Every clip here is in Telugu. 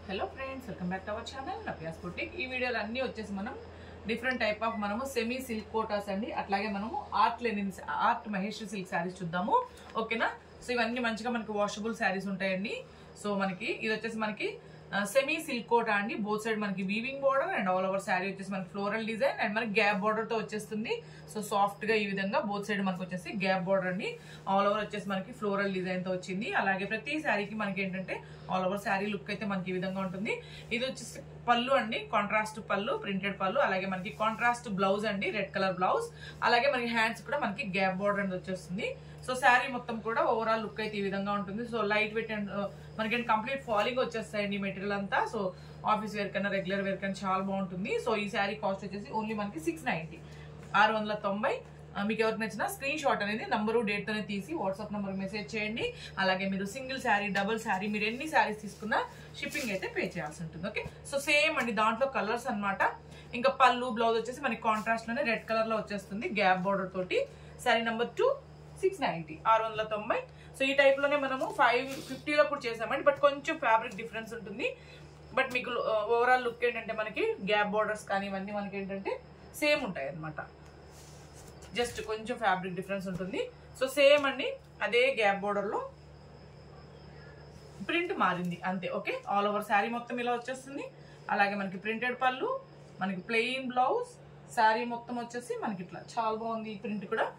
Hello friends welcome back to our channel Navya's boutique ఈ వీడియోలు అన్ని వచ్చేసి మనం డిఫరెంట్ టైప్ ఆఫ్ మనము సెమీ సిల్క్ కోటాస్ అండి అట్లాగే మనము art linen art Maheshwari silk saris చూద్దాము ఓకేనా సో ఇవన్నీ మంచిగా మనకి వాషబుల్ శారీస్ ఉంటాయండి సో మనకి ఇది వచ్చేసి మనకి సెమీ సిల్క్ కోటా అండి బోత్ సైడ్ మనకి weaving border and all over sari వచ్చేసి మనకి ఫ్లోరల్ డిజైన్ అండ్ మనకి గ్యాప్ బోర్డర్ తో వచ్చేస్తుంది సో సాఫ్ట్ గా ఈ విధంగా బోత్ సైడ్ మనకి వచ్చేసి గ్యాప్ బోర్డర్ అండి ఆల్ ఓవర్ వచ్చేసి మనకి ఫ్లోరల్ డిజైన్ తో వచ్చింది అలాగే ప్రతి శారీకి మనకి ఏంటంటే ఆల్ ఓవర్ శారీ లుక్ అయితే మనకి ఈ విధంగా ఉంటుంది ఇది వచ్చేసి పళ్ళు అండి కాంట్రాస్ట్ పళ్ళు ప్రింటెడ్ పళ్ళు అలాగే మనకి కాంట్రాస్ట్ బ్లౌజ్ అండి రెడ్ కలర్ బ్లౌజ్ అలాగే మనకి హ్యాండ్స్ కూడా మనకి గ్యాప్ బోర్డర్ అనేది వచ్చేస్తుంది సో శారీ మొత్తం కూడా ఓవరాల్ లుక్ అయితే ఈ విధంగా ఉంటుంది సో లైట్ వెయిట్ అండ్ మనకి కంప్లీట్ ఫాలింగ్ వచ్చేస్తాయండి మెటీరియల్ అంతా సో ఆఫీస్ వేర్ కన్నా రెగ్యులర్ వేర్ కన్నా చాలా బాగుంటుంది సో ఈ శారీ కాస్ట్ వచ్చేసి ఓన్లీ మనకి సిక్స్ నైన్టీ ఆరు వందల తొంభై ఆ, మీకు ఎవరికి నచ్చిన స్క్రీన్ షాట్ అనేది నంబరు డేట్ తోనే తీసి వాట్సాప్ నెంబర్ మెసేజ్ చేయండి అలాగే మీరు సింగిల్ శారీ డబుల్ శారీ మీరు ఎన్ని శారీస్ తీసుకున్నా షిప్పింగ్ అయితే పే చేయాల్సి ఉంటుంది ఓకే సో సేమ్ అండి దాంట్లో కలర్స్ అన్నమాట ఇంకా పళ్ళు బ్లౌజ్ వచ్చేసి మనకి కాంట్రాస్ట్ లోనే రెడ్ కలర్ లో వచ్చేస్తుంది గ్యాప్ బార్డర్ తోటి sari number two six ninety ఆరు వందల తొంభై సో ఈ టైప్ లోనే మనము ఫైవ్ ఫిఫ్టీలో కూడా చేసామండి బట్ కొంచెం ఫ్యాబ్రిక్ డిఫరెన్స్ ఉంటుంది బట్ మీకు ఓవరాల్ లుక్ ఏంటంటే మనకి గ్యాప్ బార్డర్స్ కానీ ఇవన్నీ మనకి ఏంటంటే సేమ్ ఉంటాయి అన్నమాట జస్ట్ కొంచెం ఫ్యాబ్రిక్ డిఫరెన్స్ ఉంటుంది సో సేమ్ అండి అదే గ్యాప్ బోర్డర్ లో ప్రింట్ మారింది అంతే ఓకే ఆల్ ఓవర్ శారీ మొత్తం ఇలా వచ్చేస్తుంది అలాగే మనకి ప్రింటెడ్ పళ్ళు మనకి ప్లెయిన్ బ్లౌజ్ శారీ మొత్తం వచ్చేసి మనకి ఇట్లా చాలా బాగుంది ఈ ప్రింట్ కూడా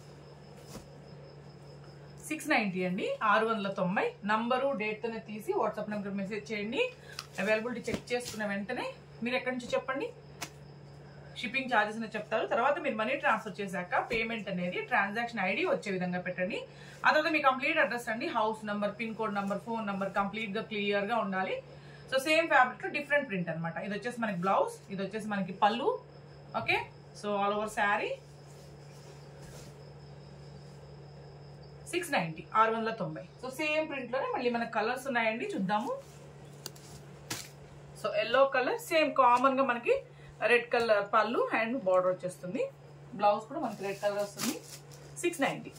సిక్స్ నైంటీ అండి ఆరు వందల తొంభై నంబరు డేట్తోనే తీసి వాట్సాప్ నెంబర్ మెసేజ్ చేయండి అవైలబిలిటీ చెక్ చేసుకున్న వెంటనే మీరు ఎక్కడి నుంచి చెప్పండి షిప్పింగ్ ఛార్జెస్ అనేది చెప్తారు తర్వాత మీరు మనీ ట్రాన్స్ఫర్ చేశాక పేమెంట్ అనేది ట్రాన్సాక్షన్ ఐడి వచ్చే విధంగా పెట్టండి ఆ తర్వాత మీ కంప్లీట్ అడ్రస్ అండి house number pin code number phone number complete గా క్లియర్ గా ఉండాలి సో సేమ్ ఫ్యాబ్రిక్ లో డిఫరెంట్ ప్రింట్ అనమాట ఇది వచ్చేసి మనకి బ్లౌజ్ ఇది వచ్చేసి మనకి pallu okay so all over sari six ninety ఆరు వందల తొంభై సో సేమ్ ప్రింట్ లోనే మళ్ళీ మన కలర్స్ ఉన్నాయండి చూద్దాము so yellow colour same common గా మనకి red colour pallu and border వచ్చేస్తుంది బ్లౌజ్ కూడా మనకి రెడ్ కలర్ వస్తుంది సిక్స్ నైంటీ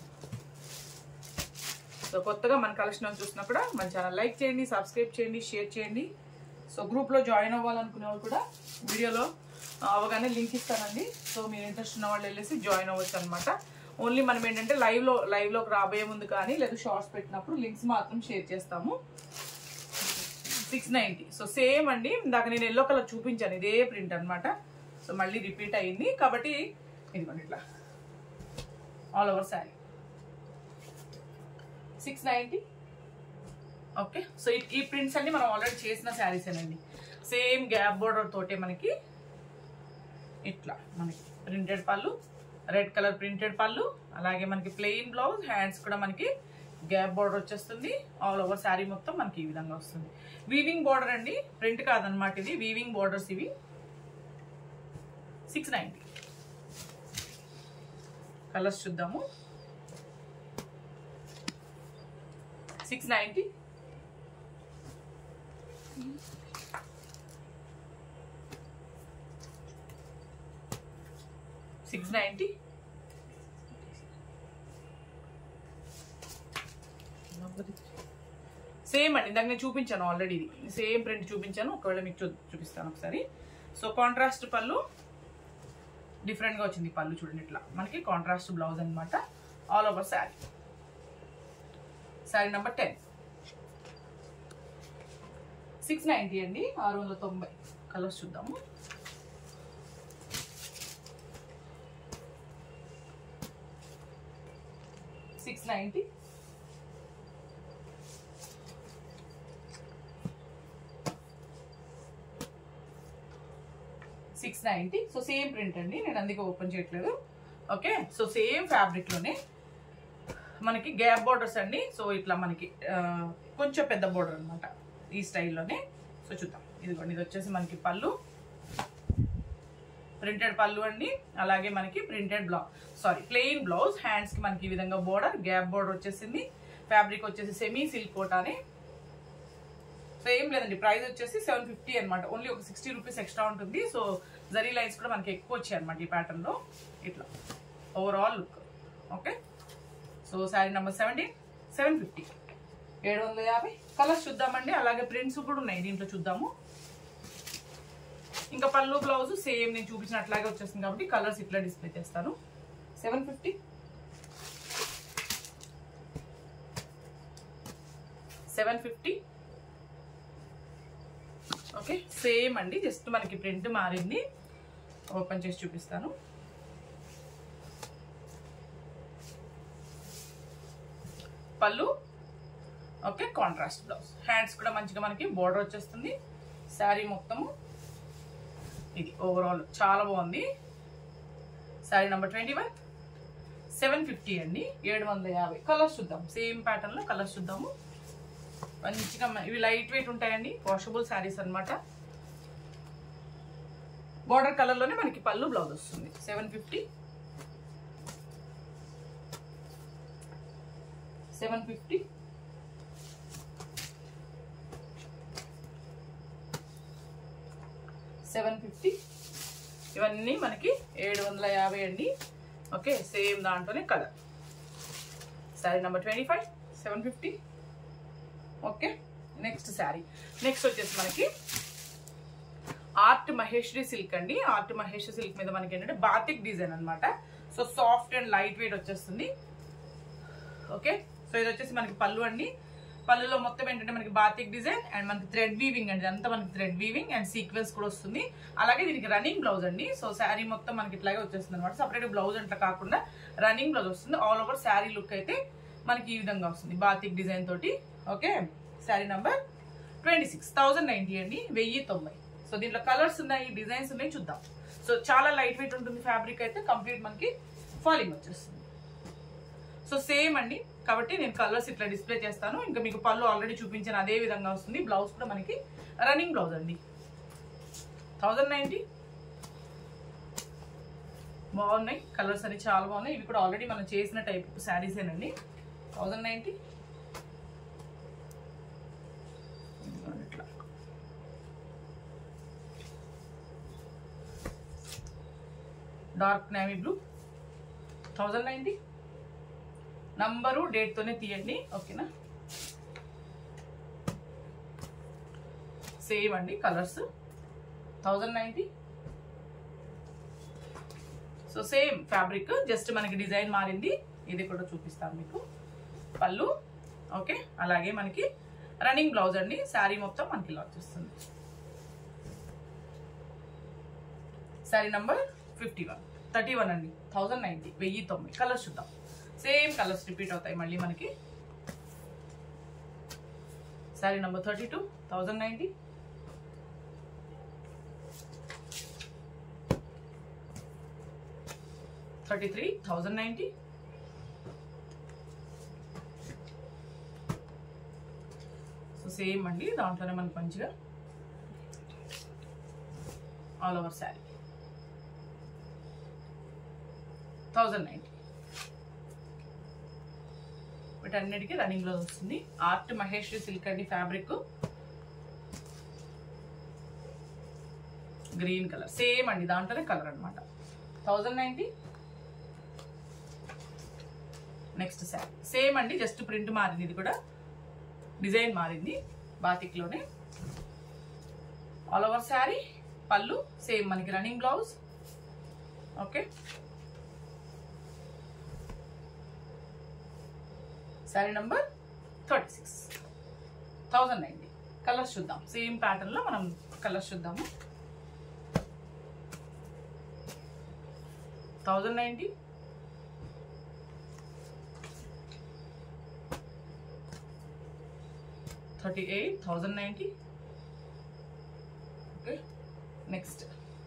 సో కొత్తగా మన కలెక్షన్ చూసినా కూడా మన ఛానల్ లైక్ చేయండి సబ్స్క్రైబ్ చేయండి షేర్ చేయండి సో గ్రూప్లో జాయిన్ అవ్వాలనుకునే వాళ్ళు కూడా వీడియోలో అవగానే లింక్ ఇస్తానండి సో మీరు ఇంట్రెస్ట్ ఉన్న వాళ్ళు వెళ్ళేసి జాయిన్ అవ్వచ్చు అనమాట ఓన్లీ మనం ఏంటంటే లైవ్లో లైవ్లోకి రాబోయే ముందు కానీ లేదా షార్ట్స్ పెట్టినప్పుడు లింక్స్ మాత్రం షేర్ చేస్తాము సిక్స్ నైంటీ సో సేమ్ అండి ఇందాక నేను ఎల్లో కలర్ చూపించాను ఇదే ప్రింట్ అన్నమాట సో మళ్ళీ రిపీట్ అయింది కాబట్టి ఇదిగోండి ఇట్లా all over sari six ninety okay so ఈ- ఈ ప్రింట్స్ అన్ని మనం ఆల్రెడీ చేసిన శారీస్ అండి సేమ్ గ్యాప్ బోర్డర్ తోటే మనకి ఇట్లా మనకి ప్రింటెడ్ పళ్ళు రెడ్ కలర్ ప్రింటెడ్ పళ్ళు అలాగే మనకి ప్లెయిన్ బ్లౌజ్ హ్యాండ్స్ కూడా మనకి గ్యాప్ బార్డర్ వచ్చేస్తుంది ఆల్ ఓవర్ శారీ మొత్తం మనకి ఈ విధంగా వస్తుంది వీవింగ్ బార్డర్ అండి ప్రింట్ కాదనమాట ఇది వీవింగ్ బార్డర్స్ ఇవి సిక్స్ నైంటీ కలర్స్ చూద్దాము six ninety six ninety same అండి ఇందాక నేను చూపించాను ఆల్రెడీ ఇది సేమ్ ప్రింట్ చూపించాను ఒకవేళ మీకు చూ చూపిస్తాను ఒకసారి సో కాంట్రాస్ట్ పళ్ళు డిఫరెంట్గా వచ్చింది ఈ పళ్ళు చూడండి ఇట్లా మనకి కాంట్రాస్ట్ బ్లౌజ్ అన్నమాట all over sari sari number ten six ninety అండి ఆరు వందల తొంభై కలర్స్ చూద్దాము six ninety six ninety so same print అండి నేను అందుకే ఓపెన్ చేయట్లేదు ఓకే సో సేమ్ ఫ్యాబ్రిక్లోనే మనకి గ్యాప్ బోర్డర్స్ అండి సో ఇట్లా మనకి ఆ, కొంచెం పెద్ద బోర్డర్ అనమాట ఈ స్టైల్లోనే సో చూద్దాం ఇదిగోండి ఇది వచ్చేసి మనకి పళ్ళు ప్రింటెడ్ పళ్ళు అండి అలాగే మనకి printed blouse sorry plain blouse hands కి మనకి ఈ విధంగా బోర్డర్ గ్యాప్ బోర్డర్ వచ్చేసింది ఫ్యాబ్రిక్ వచ్చేసి సెమీ సిల్క్ కోటానే సో ఏం లేదండి ప్రైస్ వచ్చేసి సెవెన్ ఫిఫ్టీ అనమాట ఓన్లీ ఒక సిక్స్టీ రూపీస్ ఎక్స్ట్రా ఉంటుంది సో జరీ లైన్స్ కూడా మనకి ఎక్కువ వచ్చాయి అనమాట ఈ ప్యాటర్న్ లో ఇట్లా overall look okay so sari number seventeen seven fifty ఏడు వందల యాభై కలర్స్ చూద్దామండి అలాగే ప్రింట్స్ కూడా ఉన్నాయి దీంట్లో చూద్దాము ఇంకా పళ్ళు బ్లౌజ్ సేమ్ నేను చూపించినట్లాగే వచ్చేస్తుంది కాబట్టి కలర్స్ ఇట్లా డిస్ప్లే చేస్తాను seven fifty seven fifty okay same అండి జస్ట్ మనకి ప్రింట్ మారింది ఓపెన్ చేసి చూపిస్తాను పళ్ళు ఓకే కాంట్రాస్ట్ బ్లౌజ్ హ్యాండ్స్ కూడా మంచిగా మనకి బోర్డర్ వచ్చేస్తుంది శారీ మొత్తము ఇది ఓవరాల్ చాలా బాగుంది sari number twenty one seven fifty అండి ఏడు వందల యాభై కలర్స్ చూద్దాం సేమ్ ప్యాటర్న్లో కలర్స్ చూద్దాము మంచిగా మ- ఇవి లైట్ వెయిట్ ఉంటాయండి వాషబుల్ శారీస్ అన్నమాట బార్డర్ కలర్లోనే మనకి పళ్ళు బ్లౌజ్ వస్తుంది seven fifty seven fifty seven fifty ఇవన్నీ మనకి ఏడు వందల యాభై అండి ఓకే సేమ్ దాంట్లోనే colour sari number twenty five seven fifty okay next sari next వచ్చేసి మనకి ఆర్ట్ మహేశ్వరి సిల్క్ అండి ఆర్ట్ మహేశ్వరి సిల్క్ మీద మనకి ఏంటంటే బాతిక్ డిజైన్ అన్నమాట so soft and light weight వచ్చేస్తుంది ఓకే సో ఇది వచ్చేసి మనకి పళ్ళు అండి పళ్ళులో మొత్తం ఏంటంటే మనకి బాతిక్ డిజైన్ అండ్ మనకి థ్రెడ్ వీవింగ్ అండి అంతా మనకి థ్రెడ్ వీవింగ్ అండ్ సీక్వెన్స్ కూడా వస్తుంది అలాగే దీనికి రన్నింగ్ బ్లౌజ్ అండి సో శారీ మొత్తం మనకి ఇట్లాగే వచ్చేస్తుంది అనమాట సపరేట్ బ్లౌజ్ అట్లా కాకుండా రన్నింగ్ బ్లౌజ్ వస్తుంది ఆల్ ఓవర్ శారీ లుక్ అయితే మనకి ఈ విధంగా వస్తుంది బాతిక్ డిజైన్ తోటి okay sari number twenty six thousand ninety అండి వెయ్యి తొంభై సో దీంట్లో కలర్స్ ఉన్నాయి డిజైన్స్ ఉన్నాయి చూద్దాం సో చాలా లైట్ వెయిట్ ఉంటుంది ఫ్యాబ్రిక్ అయితే కంప్లీట్ మనకి ఫాలింగ్ వచ్చేస్తుంది సో సేమ్ అండి కాబట్టి నేను కలర్స్ ఇట్లా డిస్ప్లే చేస్తాను ఇంకా మీకు పళ్ళు ఆల్రెడీ చూపించిన అదే విధంగా వస్తుంది బ్లౌజ్ కూడా మనకి రన్నింగ్ బ్లౌజ్ అండి థౌజండ్ నైంటీ బాగున్నాయి కలర్స్ అన్ని చాలా బాగున్నాయి ఇవి కూడా ఆల్రెడీ మనం చేసిన టైప్ శారీసేనండి థౌజండ్ నైంటీ ఇట్లా dark navy blue thousand ninety number డేట్తోనే తీయండి ఓకేనా సేమ్ అండి colours thousand ninety so same fabric just మనకి డిజైన్ మారింది ఇది కూడా చూపిస్తాను మీకు పళ్ళు ఓకే అలాగే మనకి రన్నింగ్ బ్లౌజ్ అండి శారీ మొత్తం మనకి ఇలా వచ్చేస్తుంది sari number fifty one thirty one అండి థౌజండ్ నైంటీ వెయ్యి తొమ్మిది కలర్స్ చూద్దాం సేమ్ కలర్స్ రిపీట్ అవుతాయి మళ్ళీ మనకి sari number thirty two thousand ninety thirty three thousand ninety so same అండి దాంట్లోనే మనకి మంచిగా all over sari thousand ninety వీటన్నిటికీ రన్నింగ్ లో వస్తుంది ఆర్ట్ మహేశ్వరి సిల్క్ అండి ఫ్యాబ్రిక్ గ్రీన్ కలర్ సేమ్ అండి దాంట్లోనే కలర్ అనమాట thousand ninety next sari same అండి జస్ట్ ప్రింట్ మారింది ఇది కూడా డిజైన్ మారింది బాతిక్లోనే all over sari pallu same మనకి running blouse okay sari number thirty six thousand ninety colours చూద్దాం సేమ్ ప్యాటర్న్లో మనం కలర్స్ చూద్దాము thousand ninety thirty eight thousand ninety okay next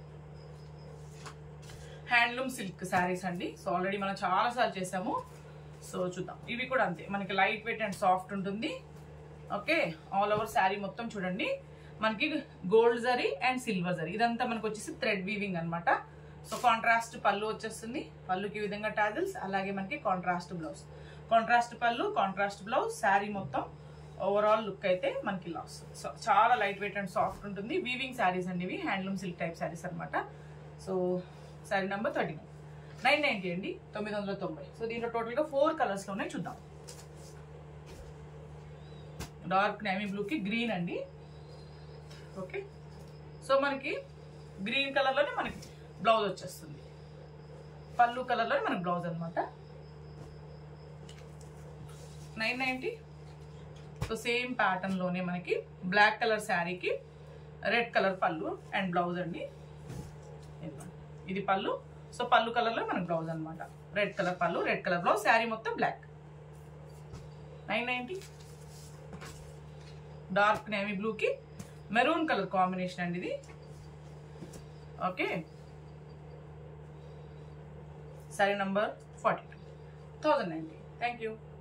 handloom silk saris అండి సో ఆల్రెడీ మనం చాలా సార్లు చేసాము సో చూద్దాం ఇవి కూడా అంతే మనకి లైట్ వెయిట్ అండ్ సాఫ్ట్ ఉంటుంది ఓకే ఆల్ ఓవర్ శారీ మొత్తం చూడండి మనకి gold zari and silver zari ఇదంతా మనకు వచ్చేసి థ్రెడ్ వీవింగ్ అన్నమాట సో కాంట్రాస్ట్ పళ్ళు వచ్చేస్తుంది పళ్ళుకి ఈ విధంగా టాజిల్స్ అలాగే మనకి contrast blouse contrast pallu contrast blouse sari మొత్తం ఓవరాల్ లుక్ అయితే మనకి ఇలా వస్తుంది సో చాలా లైట్ వెయిట్ అండ్ సాఫ్ట్ ఉంటుంది వీవింగ్ శారీస్ అండి ఇవి హ్యాండ్లూమ్ సిల్క్ టైప్ శారీస్ అనమాట so sari number thirty nine nine ninety అండి తొమ్మిది వందల తొంభై సో దీంట్లో టోటల్గా ఫోర్ కలర్స్లో ఉన్నాయి చూద్దాం డార్క్ నేవీ బ్లూకి గ్రీన్ అండి ఓకే సో మనకి గ్రీన్ కలర్లోనే మనకి బ్లౌజ్ వచ్చేస్తుంది పళ్ళు కలర్లోనే మనకి బ్లౌజ్ అనమాట నైన్ నైంటీ సో సేమ్ ప్యాటర్న్లోనే మనకి బ్లాక్ కలర్ శారీకి red colour pallu and blouse అండి ఇదిగోండి. ఇది పళ్ళు సో పళ్ళు కలర్లో మనకి బ్లౌజ్ అనమాట red colour pallu red colour blouse sari మొత్తం black nine ninety dark navy బ్లూకి మెరూన్ కలర్ కాంబినేషన్ అండి ఇది okay sari number forty two thousand ninety thank you